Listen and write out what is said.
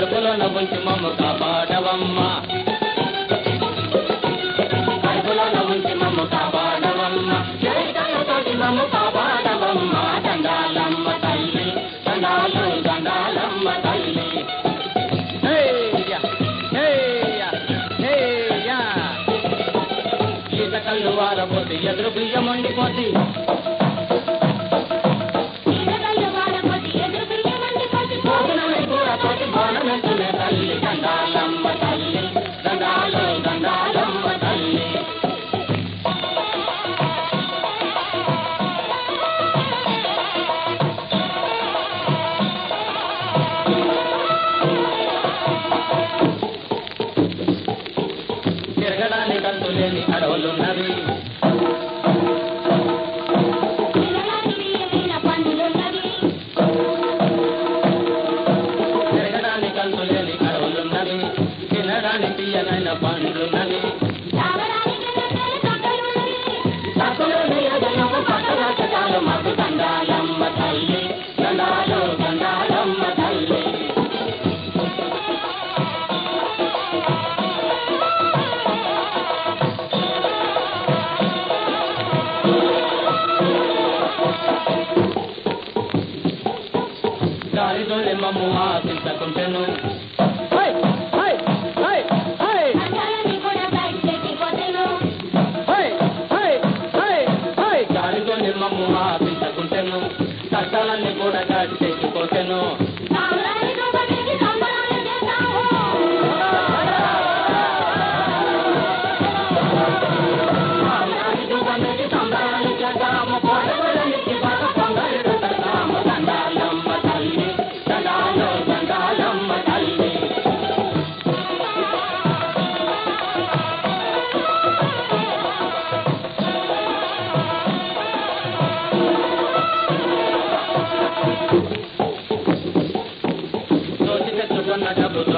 కడుపులోన ఉంచి మమ్ము కాపాడవమ్మ కడుపులోన ఉంచి మమ్ము కాపాడవమ్మ జయతోటి మమ్ము కాపాడవమ్మ దండాలమ్మ తల్లి దండాలు దండాలమ్మ తల్లి హేయ్యా, హేయ్యా, హేయ్యా. ఈత కళ్ళు వారపోతే ఎదురు బియ్యం వండిపోతే భోజనమే కూరతోటి బోనమెత్తునే తల్లి దండాలమ్మ తల్లి దండాలు దండాలమ్మ తల్లి తిరగడానికి అంతు లేని అడవులున్నవి తిరగడానికి అంతు లేని అడవులున్నవి తినడానికి తీయనైన పండ్లున్నవి తక్కువలోని ఎదనము పట్టరాజకాలు మాకు దండాలమ్మ తల్లి దండాలు దండాలమ్మ తల్లి గాలితోనే మమ్ము ఆశించకుంటెను హై హై హై హై హై హై హై హై గాలితోనే మమ్ము ఆశించకుంటెను కష్టాలన్నీ కూడా దాటి తెచ్చిపోతెను దండాలమ్మ తల్లి దండాలు దండాలమ్మ తల్లి దోచి తెచ్చుకున్న డబ్బు